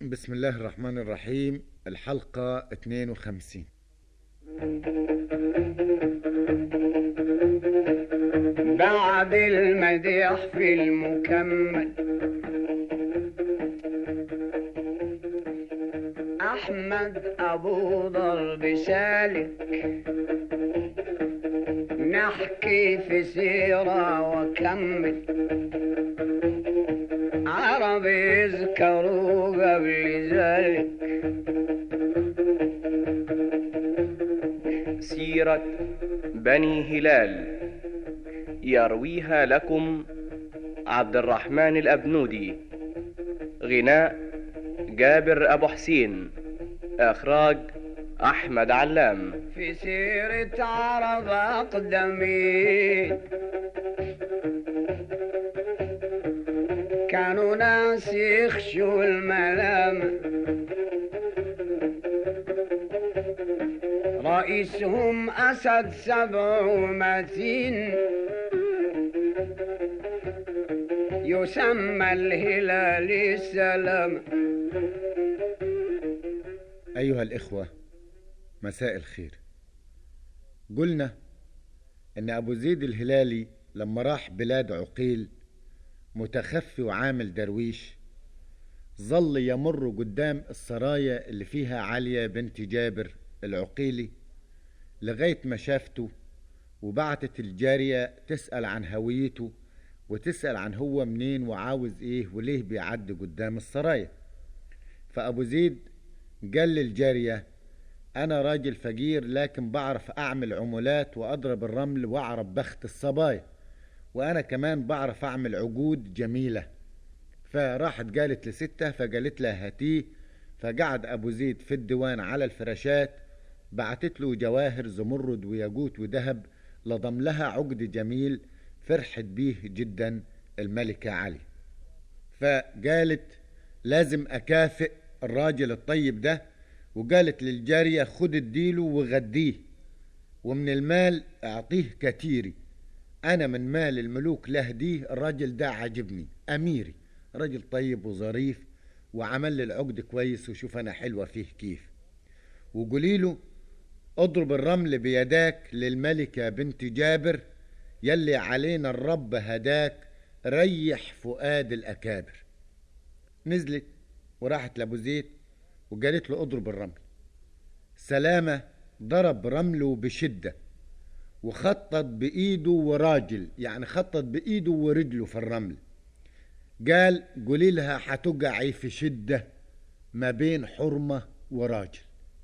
بسم الله الرحمن الرحيم الحلقة 52 بعد المديح في المكمل أحمد أبو ضرب سالك نحكي في سيرة وكمل عرب يذكروا قبل ذلك سيرة بني هلال يرويها لكم عبد الرحمن الأبنودي غناء جابر أبو حسين إخراج أحمد علام في سيرة عرب أقدمين كانوا ناس يخشوا الملامة رئيسهم أسد سبع ومتين يسمى الهلال السلام أيها الإخوة مساء الخير قلنا إن أبو زيد الهلالي لما راح بلاد عقيل متخفي وعامل درويش ظل يمر قدام السرايا اللي فيها عليا بنت جابر العقيلي لغاية ما شافته وبعتت الجارية تسأل عن هويته وتسأل عن هو منين وعاوز ايه وليه بيعدي قدام السرايا فأبو زيد قال للجارية أنا راجل فقير لكن بعرف أعمل عمولات وأضرب الرمل وأعرف بخت الصبايا وأنا كمان بعرف أعمل عقود جميلة فراحت قالت لستة فقالت لها هاتيه فقعد أبو زيد في الديوان على الفراشات بعتت له جواهر زمرد وياقوت وذهب لضم لها عقد جميل فرحت بيه جدا الملكة علي فقالت لازم أكافئ الراجل الطيب ده وقالت للجارية خد اديله وغديه ومن المال اعطيه كتيري انا من مال الملوك لهديه الراجل ده عجبني اميري راجل طيب وظريف وعمل لي العقد كويس وشوف انا حلوة فيه كيف وقولي له اضرب الرمل بيداك للملكة بنت جابر يلي علينا الرب هداك ريح فؤاد الأكابر نزلت وراحت لأبو زيد وقالت له اضرب الرمل سلامة ضرب رمله بشدة وخطط بإيده وراجل يعني خطط بإيده ورجله في الرمل قال قولي لها حتقعي في شدة ما بين حرمة وراجل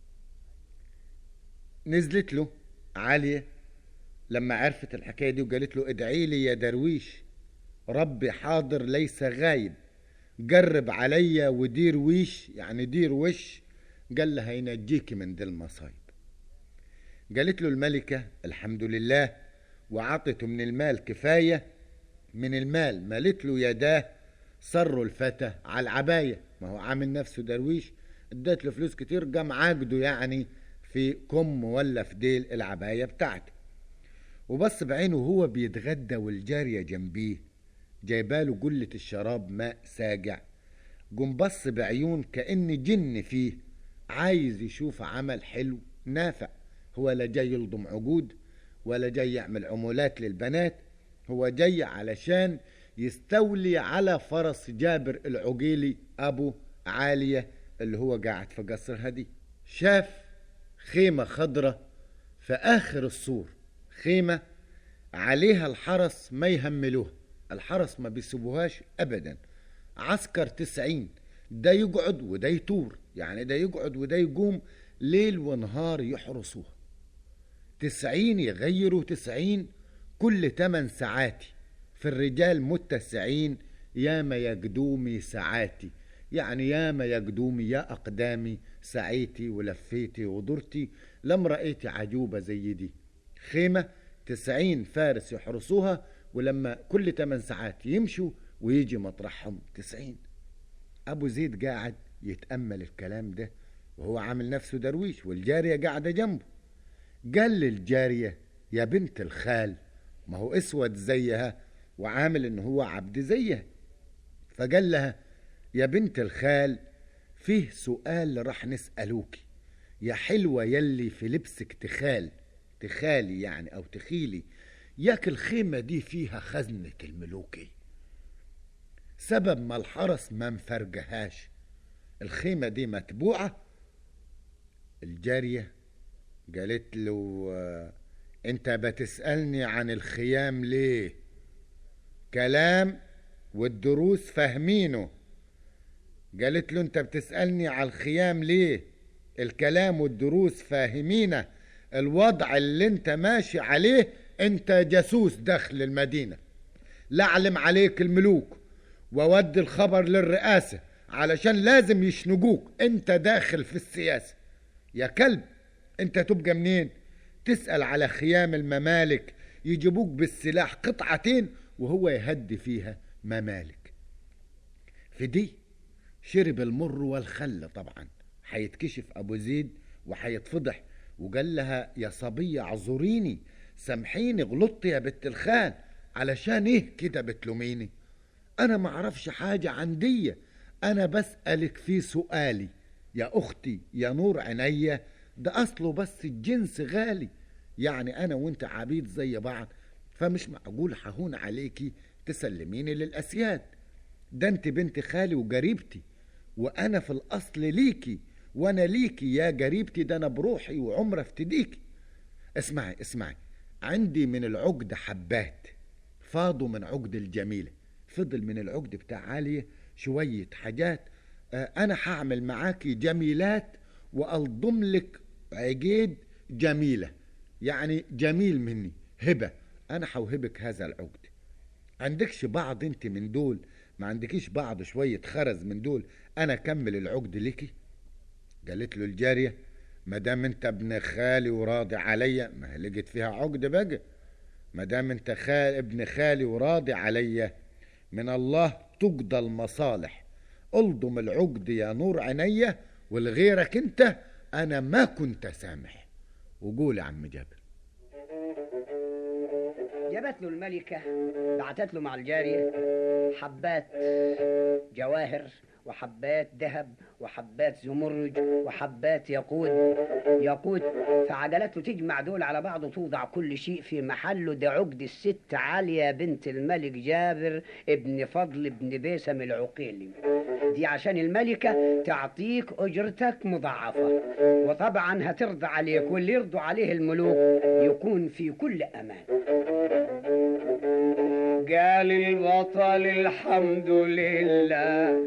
نزلت له عالية لما عرفت الحكاية دي وقالت له ادعي لي يا درويش ربي حاضر ليس غايب قرب عليا ودير ويش يعني دير وش قال لها ينجيكي من دي المصايب قالت له الملكة الحمد لله وعطته من المال كفاية من المال مالت له يداه صروا الفتى على العباية ما هو عامل نفسه درويش اديت له فلوس كتير قام عاقده يعني في كم ولا في ديل العباية بتاعته وبص بعينه وهو بيتغدى والجارية جنبيه جايباله قلة الشراب ماء ساجع قم بص بعيون كأن جن فيه عايز يشوف عمل حلو نافع هو لا جاي يلضم عقود ولا جاي يعمل عمولات للبنات هو جاي علشان يستولي على فرس جابر العقيلي أبو عالية اللي هو قاعد في قصرها دي شاف خيمة خضرة في آخر السور خيمة عليها الحرس ما يهملوها الحرس ما بيسيبوهاش أبدا عسكر تسعين ده يقعد وده يطور يعني ده يقعد وده يقوم ليل ونهار يحرسوها تسعين يغيروا تسعين كل تمن ساعاتي في الرجال متسعين ياما يا قدومي ساعاتي يعني ياما يا قدومي يا أقدامي سعيتي ولفيتي ودرتي لم رأيتي عجوبة زي دي خيمة تسعين فارس يحرسوها ولما كل تمن ساعات يمشوا ويجي مطرحهم تسعين أبو زيد قاعد يتأمل الكلام ده وهو عامل نفسه درويش والجارية قاعدة جنبه قال للجارية يا بنت الخال ما هو اسود زيها وعامل ان هو عبد زيها فقال لها يا بنت الخال فيه سؤال راح نسألوكي يا حلوة يلي في لبسك تخال تخالي يعني أو تخيلي ياك الخيمة دي فيها خزنة الملوكي سبب ما الحرس ما مفرجهاش الخيمة دي متبوعة الجارية قالت له آه، انت بتسألني عن الخيام ليه كلام والدروس فاهمينه قالت له انت بتسألني على الخيام ليه الكلام والدروس فاهمينه الوضع اللي انت ماشي عليه انت جاسوس داخل المدينة لعلم عليك الملوك وودي الخبر للرئاسة علشان لازم يشنجوك انت داخل في السياسة يا كلب انت تبقى منين تسأل على خيام الممالك يجيبوك بالسلاح قطعتين وهو يهدي فيها ممالك في دي شرب المر والخل طبعا هيتكشف ابو زيد وهيتفضح وقال لها يا صبية اعذريني سامحيني غلطت يا بنت الخان علشان ايه كده بتلوميني انا معرفش حاجة عن دي انا بسألك في سؤالي يا اختي يا نور عينيا ده اصله بس الجنس غالي يعني انا وانت عبيد زي بعض فمش معقول ههون عليكي تسلميني للاسياد ده انت بنت خالي وجريبتي وانا في الاصل ليكي وانا ليكي يا جريبتي ده انا بروحي وعمر افتديكي اسمعي اسمعي عندي من العقد حبات فاضوا من عقد الجميلة فضل من العقد بتاع عالية شوية حاجات آه، انا هعمل معاكي جميلات والضم لك عقيد جميلة يعني جميل مني هبة انا هوهبك هذا العقد عندكش بعض انت من دول ما عندكيش بعض شوية خرز من دول انا اكمل العقد ليكي قالت له الجارية ما دام انت ابن خالي وراضي عليا ما هي لقيت فيها عقد بقى ما دام انت خال ابن خالي وراضي عليا من الله تقضى المصالح الضم العقد يا نور عينيا ولغيرك انت انا ما كنت سامح وقول يا عم جابر جابت له الملكة بعتت له مع الجارية حبات جواهر وحبات ذهب وحبات زمرد وحبات ياقوت ياقوت فعجلت له تجمع دول على بعض وتوضع كل شيء في محله ده عقد الست عالية بنت الملك جابر ابن فضل ابن بيسم العقيلي دي عشان الملكة تعطيك أجرتك مضاعفة وطبعا هترضى عليك واللي يرضوا عليه الملوك يكون في كل أمان قال البطل الحمد لله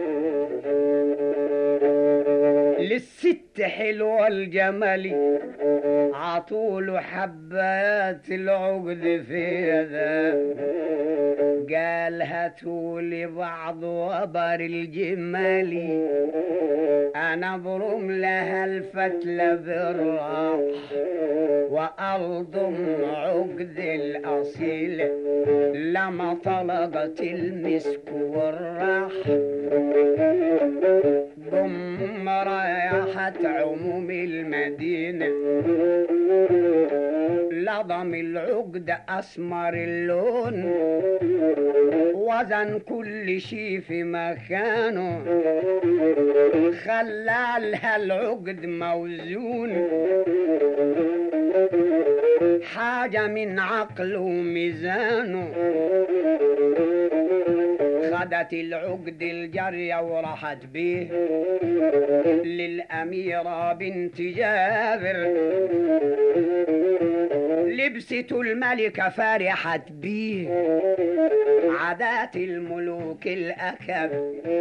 للست حلوة الجمل عطوله حبات العقد في ذا قال هاتولي بعض وبر الجمال انا برم لها الفتلة بالراح والضم عقد الاصيل لما طلقت المسك والراح ضم رايحة عموم المدينة لضم العقد أسمر اللون وزن كل شي في مكانه خلالها العقد موزون حاجة من عقله وميزانه خدت العقد الجرية وراحت بيه للأميرة بنت جابر لبسته الملكة فرحت بيه عادات الملوك الأكب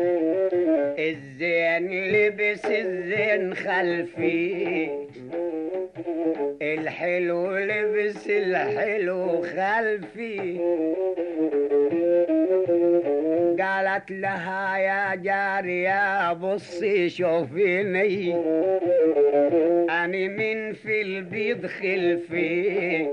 الزين لبس الزين خلفي الحلو لبس الحلو خلفي قالت لها يا جارية بصي شوفيني أنا من في البيض خلفي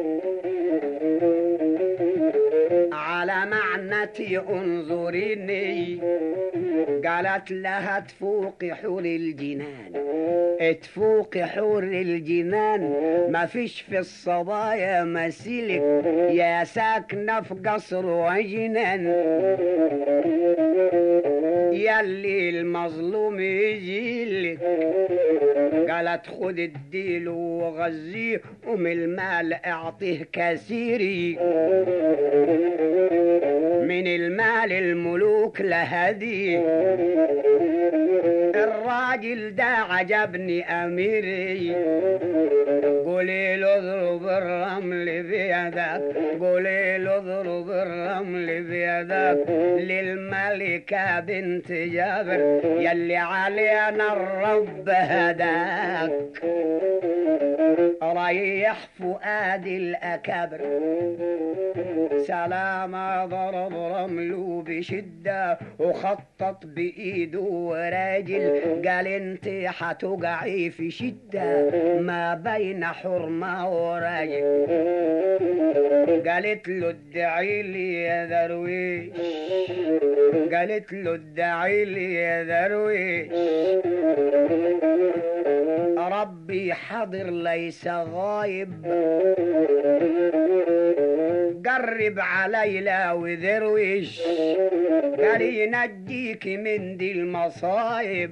على معنتي انظريني قالت لها تفوقي حور الجنان تفوقي حور الجنان ما فيش في الصبايا مثيلك يا ساكنة في قصر وجنان يلي المظلوم يجيلك قالت خد الديل وغذيه ومن المال اعطيه كثيري من المال الملوك لهدي الراجل ده عجبني اميري قولي له اضرب الرمل بيدك قولي له اضرب الرمل بيدك للملكة بنت جابر يلي علينا الرب هداك ريح فؤاد الأكابر سلامة ضرب رمله بشدة وخطط بإيده وراجل قال انت حتقعي في شدة ما بين حرمة وراجل قالت له ادعي لي يا درويش قالت له ادعي لي يا درويش ربي حاضر ليس غايب قرب عليلا وذرويش قال ينجيك من دي المصايب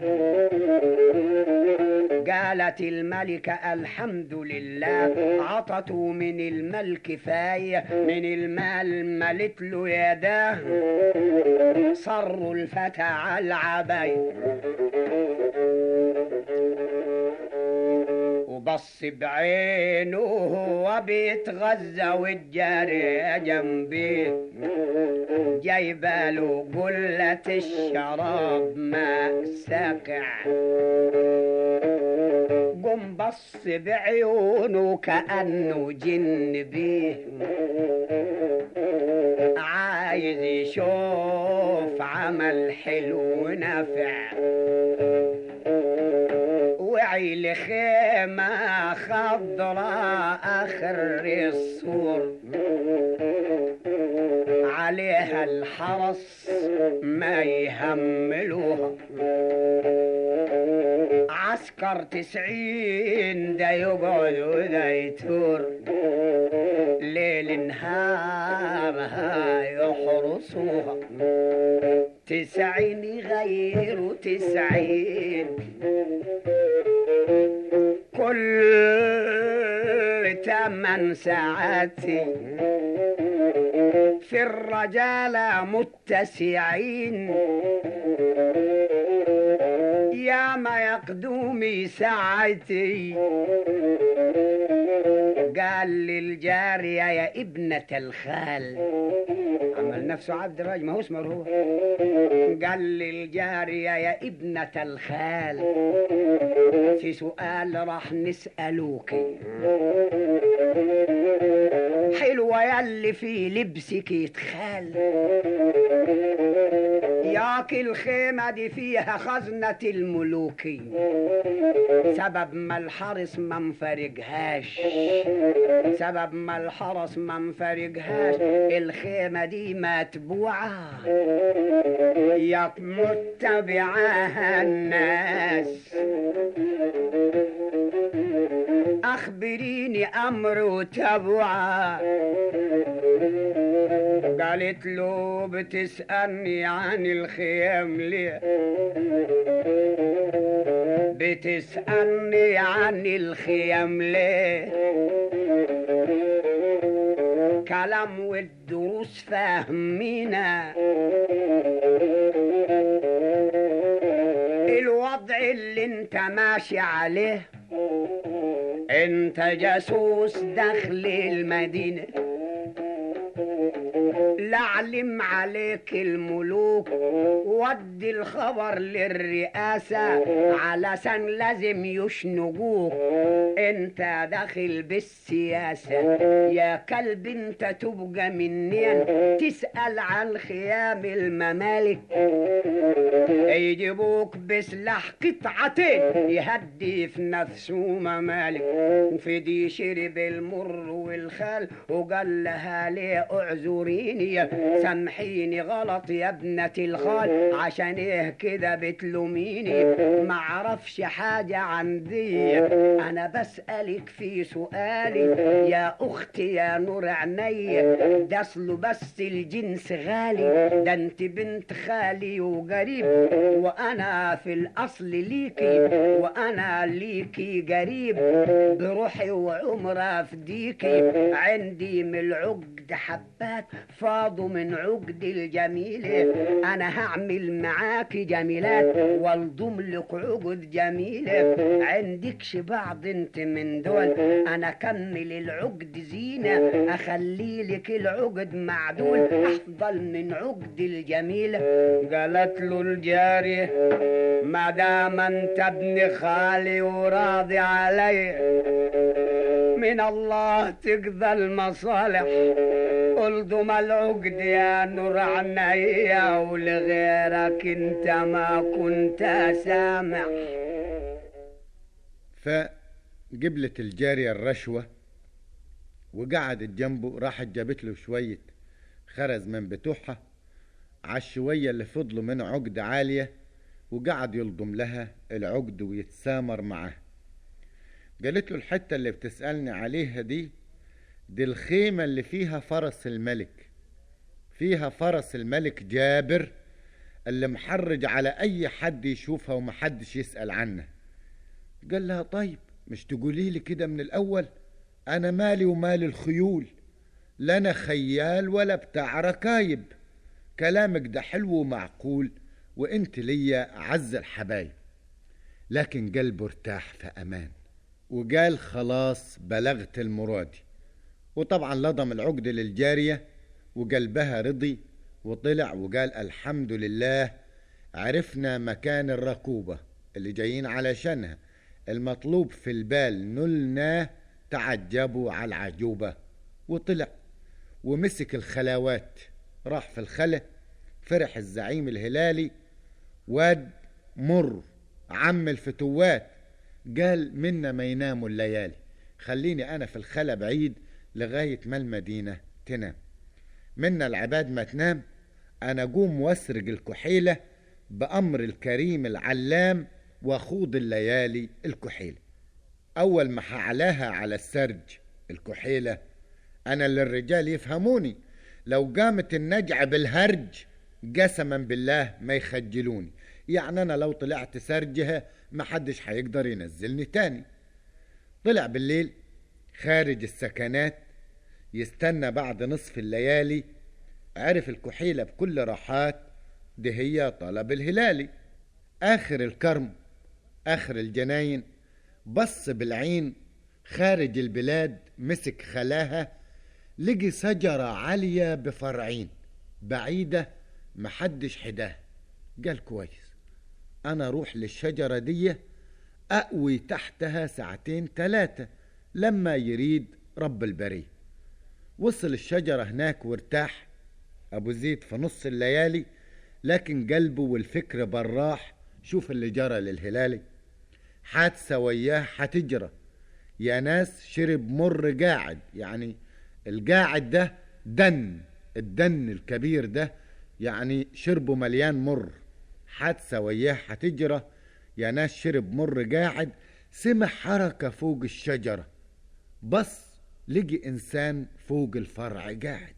قالت الملكة الحمد لله عطته من المال كفاية من المال ملت له يداه صروا الفتى على العباية وبص بعينه وهو بيتغذى والجارية جنبيه جايباله قلة الشراب ماء ساقع قم بص بعيونه كأنه جن بيه عايز يشوف عمل حلو نافع وعي لخيمة خضراء آخر السور عليها الحرس ما يهملوها عسكر تسعين دا يقعد ودا يتور ليل نهار يحرسوها تسعين يغيروا تسعين كل تمن ساعات في الرجالة متسعين يا ما يقدومي ساعتي قال للجارية يا ابنة الخال عمل نفسه عبد الراجل ما هو اسمه هو قال للجارية يا ابنة الخال في سؤال راح نسألوك حلوة يلي في لبسك يتخال ياك الخيمة دي فيها خزنة الملوكي سبب ما الحرس ما مفرقهاش سبب ما الحرس ما مفرقهاش الخيمة دي متبوعة ياك متبعاها الناس أخبريني أمر تبعه قالت له بتسألني عن الخيام ليه بتسألني عن الخيام ليه كلام والدروس فاهمينا الوضع اللي انت ماشي عليه انت جاسوس داخل المدينه لعلم عليك الملوك ودي الخبر للرئاسة علشان لازم يشنقوك انت داخل بالسياسة يا كلب انت تبقى منين تسأل عن خيام الممالك يجيبوك بسلاح قطعتين يهدي في نفسه ممالك وفي دي شرب المر والخال وقال لها ليه اعذريني سامحيني غلط يا ابنة الخال عشان ايه كده بتلوميني ما اعرفش حاجة عن دي انا بسألك في سؤالي يا اختي يا نور عيني ده اصله بس الجنس غالي ده انت بنت خالي وقريب وانا في الاصل ليكي وانا ليكي قريب بروحي وعمر افديكي عندي من العقد حبات فاضوا من عقد الجميل انا هعمل معاكي جميلات والضم لك عقد جميلة عندكش بعض انت من دول انا كمل العقد زينة اخلي لك العقد معدول افضل من عقد الجميلة قالت له الجارية ما دام انت ابن خالي وراضي علي من الله تقضى المصالح قلدم العقد يا نور عينيا ولغيرك انت ما كنت سامع فقبلت الجارية الرشوة وقعدت جنبه راحت جابت له شوية خرز من بتوعها على الشوية اللي فضلوا من عقد عالية وقعد يلضم لها العقد ويتسامر معاه قالت له الحتة اللي بتسألني عليها دي دي الخيمة اللي فيها فرس الملك فيها فرس الملك جابر اللي محرج على أي حد يشوفها ومحدش يسأل عنها قال لها طيب مش تقولي لي كده من الأول أنا مالي ومال الخيول لا أنا خيال ولا بتاع ركايب كلامك ده حلو ومعقول وانت ليا أعز الحبايب لكن قلبه ارتاح في أمان وقال خلاص بلغت المرادي وطبعا لضم العقد للجارية وقلبها رضي وطلع وقال الحمد لله عرفنا مكان الركوبة اللي جايين علشانها المطلوب في البال نلناه تعجبوا على العجوبة وطلع ومسك الخلاوات راح في الخلا فرح الزعيم الهلالي واد مر عم الفتوات قال منا ما يناموا الليالي خليني انا في الخلا بعيد لغاية ما المدينة تنام منا العباد ما تنام انا قوم واسرق الكحيلة بامر الكريم العلام واخوض الليالي الكحيلة اول ما حعلاها على السرج الكحيلة انا اللي الرجال يفهموني لو قامت النجعة بالهرج قسما بالله ما يخجلوني يعني انا لو طلعت سرجها محدش هيقدر ينزلني تاني طلع بالليل خارج السكنات يستنى بعد نصف الليالي عرف الكحيلة بكل راحات دي هي طلب الهلالي آخر الكرم آخر الجناين بص بالعين خارج البلاد مسك خلاها لقي شجرة عالية بفرعين بعيدة محدش حداها قال كويس أنا أروح للشجرة دي أقوي تحتها ساعتين تلاتة لما يريد رب البرية وصل الشجرة هناك وارتاح أبو زيد في نص الليالي لكن قلبه والفكر براح شوف اللي جرى للهلالي حادثة وياه حتجرى يا ناس شرب مر قاعد يعني القاعد ده دن الدن الكبير ده يعني شربه مليان مر حادثة وياه حتجرى يا ناس شرب مر قاعد سمع حركة فوق الشجرة بص لقي إنسان فوق الفرع قاعد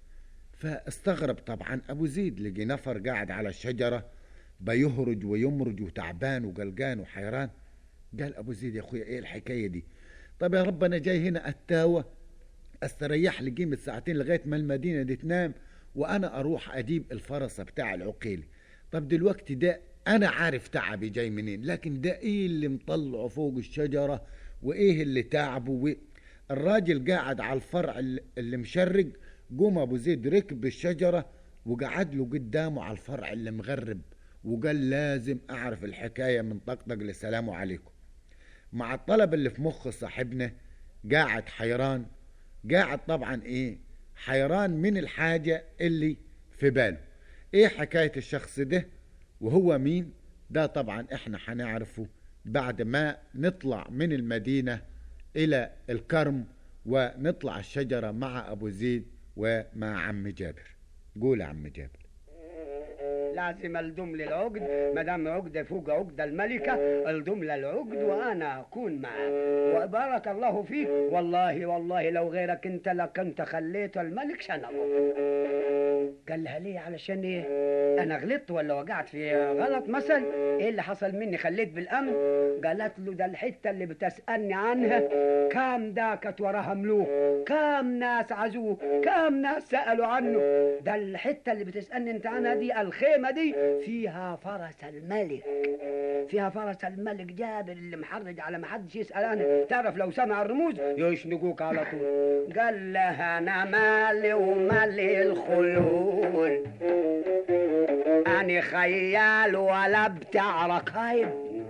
فاستغرب طبعا أبو زيد لقي نفر قاعد على الشجرة بيهرج ويمرج وتعبان وقلقان وحيران قال أبو زيد يا أخويا إيه الحكاية دي طب يا رب أنا جاي هنا أتاوى استريح لي قيمة ساعتين لغاية ما المدينة دي تنام وأنا أروح أجيب الفرسة بتاع العقيلي طب دلوقتي ده أنا عارف تعبي جاي منين لكن ده إيه اللي مطلعه فوق الشجرة وإيه اللي تعبه و... الراجل قاعد على الفرع اللي مشرق قوم أبو زيد ركب الشجرة وقعد له قدامه على الفرع اللي مغرب وقال لازم أعرف الحكاية من طقطق لسلام عليكم مع الطلب اللي في مخ صاحبنا قاعد حيران قاعد طبعا ايه حيران من الحاجة اللي في باله ايه حكاية الشخص ده وهو مين ده طبعا احنا هنعرفه بعد ما نطلع من المدينة إلى الكرم ونطلع الشجرة مع أبو زيد ومع عم جابر قول يا عم جابر لازم الدم للعقد ما دام عقده فوق عقد الملكه الدم للعقد وانا اكون معك وبارك الله فيك والله والله لو غيرك انت لكنت خليت الملك شنبه قال لها ليه علشان ايه انا غلطت ولا وقعت في غلط مثلا ايه اللي حصل مني خليت بالامن قالت له ده الحته اللي بتسالني عنها كام داكت وراها ملوك كام ناس عزوه كام ناس سالوا عنه ده الحته اللي بتسالني انت عنها دي الخيمه دي فيها فرس الملك فيها فرس الملك جابر اللي محرج على ما حدش يسال عنه تعرف لو سمع الرموز يشنقوك على طول قال لها انا مالي ومالي الخيول أنا خيال ولا بتاع ركايب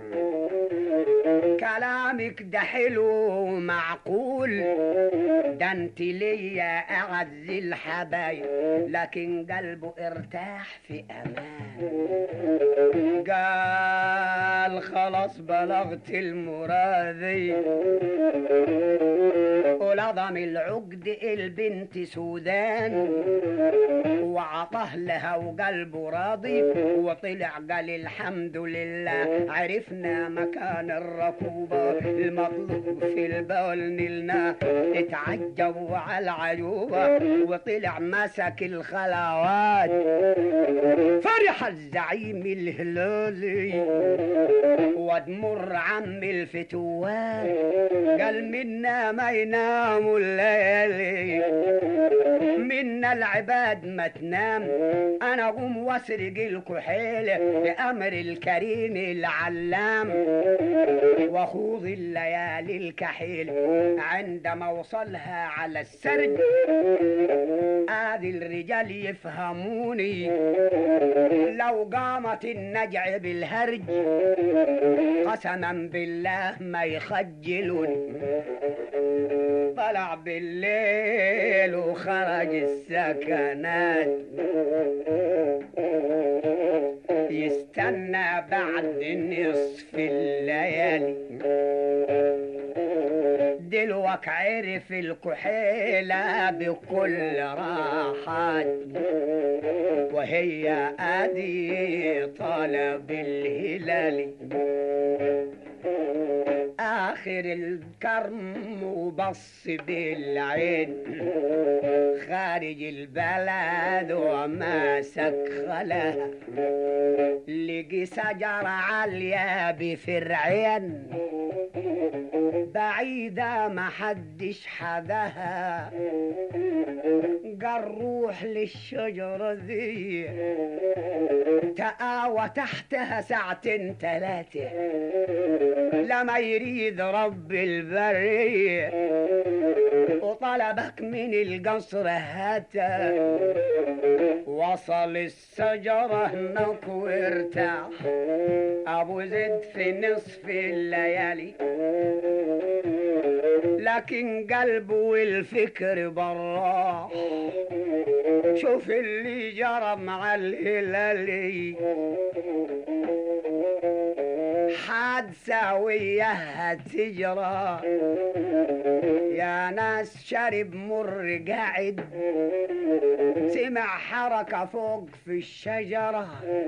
كلامك ده حلو ومعقول ده انت ليا اعز الحبايب لكن قلبه ارتاح في امان قال خلاص بلغت المرادي ولضم العقد البنت سودان وعطاه لها وقلبه راضي وطلع قال الحمد لله عرفنا مكان الركوبة المطلوب في البول نلنا اتعجبوا على العيوبة وطلع مسك الخلوات فرح الزعيم الهلالي ودمر عم الفتوات قال منا ما يناموا الليالي منا العباد ما تنام انا اقوم واسرق الكحيل بامر الكريم العلام وخوض الليالي الكحيل عندما وصلها على السرد ادي الرجال يفهموني لو قامت النجع بالهرج قسما بالله ما يخجلون طلع بالليل وخرج السكنات يستنى بعد نصف الليالي دلوك عرف الكحيلة بكل راحات وهي ادي طلب الهلالي اخر الكرم وبص بالعين خارج البلد وماسك خلاها لقي شجرة عالية بفرعين بعيدة ما حدش حدها قال روح للشجرة ذي تقاوى تحتها ساعتين ثلاثة لما يريد رب البرية وطلبك من القصر هاتا وصل الشجرة هناك وارتاح أبو زيد في نصف الليالي لكن قلبه والفكر براح شوف اللي جرى مع الهلالي حادثة وياها تجرى يا ناس شرب مر قاعد سمع حركة فوق في الشجرة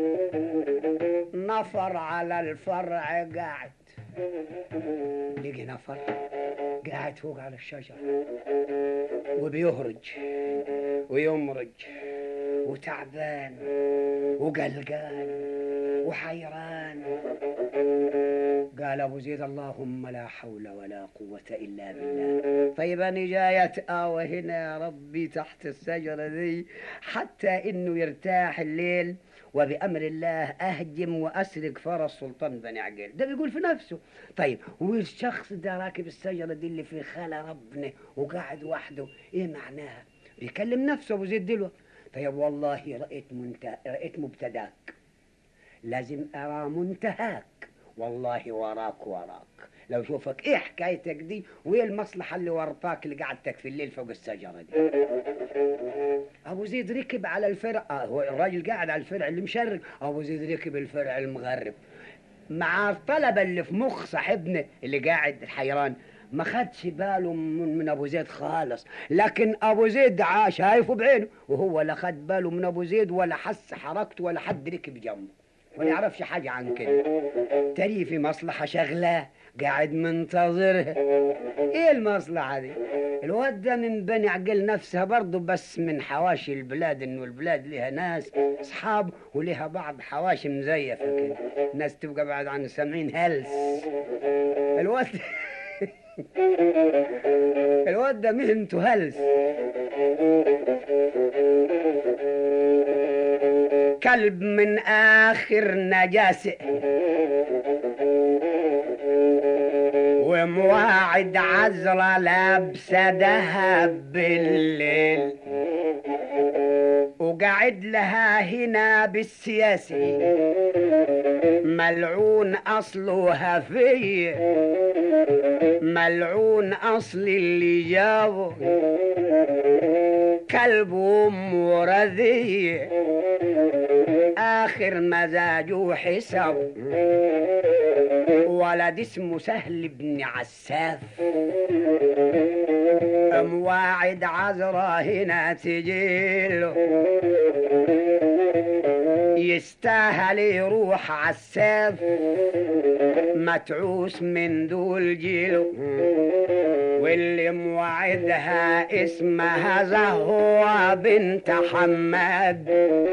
نفر على الفرع قاعد لقي نفر قاعد فوق على الشجرة وبيهرج ويمرج وتعبان وقلقان وحيران قال ابو زيد اللهم لا حول ولا قوة الا بالله طيب انا جاي اتقاوى هنا يا ربي تحت الشجرة دي حتى انه يرتاح الليل وبأمر الله أهجم وأسرق فرس سلطان بني عقيل ده بيقول في نفسه طيب والشخص ده راكب الشجرة دي اللي في خلا ربنا وقاعد وحده إيه معناها بيكلم نفسه أبو زيد دلوقتي طيب والله رأيت منت... رأيت مبتداك لازم أرى منتهاك والله وراك وراك لو شوفك ايه حكايتك دي وايه المصلحة اللي ورطاك اللي قعدتك في الليل فوق الشجرة دي ابو زيد ركب على الفرع آه هو الراجل قاعد على الفرع اللي مشرق ابو زيد ركب الفرع المغرب مع الطلبة اللي في مخ صاحبنا اللي قاعد حيران ما خدش باله من, من ابو زيد خالص لكن ابو زيد عا- شايفه بعينه وهو لا خد باله من ابو زيد ولا حس حركته ولا حد ركب جنبه ولا يعرفش حاجة عن كده تري في مصلحة شغلاه قاعد منتظرها ايه المصلحة دي الواد ده من بني عقل نفسها برضه بس من حواشي البلاد انه البلاد لها ناس اصحاب ولها بعض حواشي مزيفة كده ناس تبقى بعد عن سامعين هلس الواد الواد ده مهنته هلس كلب من اخر نجاسه ومواعد عذرة لابسة دهب بالليل وقعد لها هنا بالسياسي ملعون أصلها في ملعون أصل اللي جابه كلب أمه رذي آخر مزاجه حساب ولد اسمه سهل بن عساف مواعد عذرة هنا تجيله يستاهل يروح عساف متعوس من دول جيله واللي موعدها اسمها زهوة بنت حماد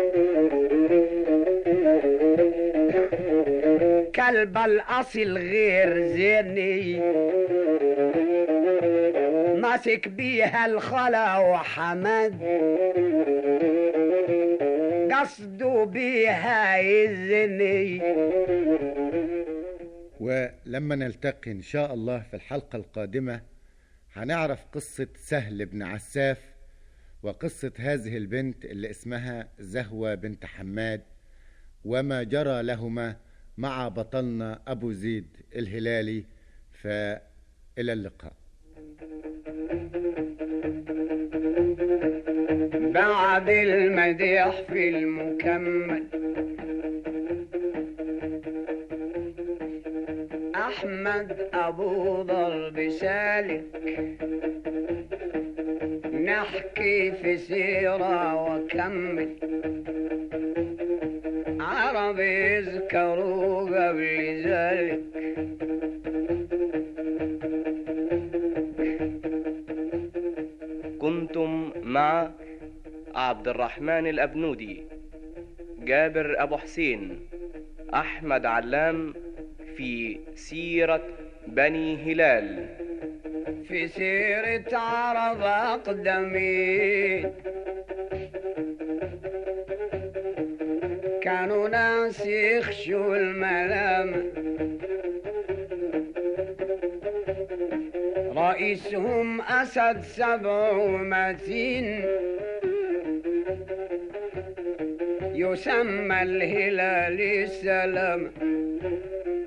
كلب الأصل غير زيني ماسك بيها الخلا وحمد قصده بيها يزني ولما نلتقي إن شاء الله في الحلقة القادمة هنعرف قصة سهل بن عساف وقصة هذه البنت اللي اسمها زهوة بنت حماد وما جرى لهما مع بطلنا أبو زيد الهلالي فإلى اللقاء بعد المديح في المكمل أحمد أبو ضرب سالك نحكي في سيرة وكمل عرب يذكروا قبل ذلك كنتم مع عبد الرحمن الأبنودي جابر أبو حسين أحمد علام في سيرة بني هلال في سيرة عرب أقدمين كانوا ناس يخشوا الملام رئيسهم أسد سبع متين يسمى الهلال السلام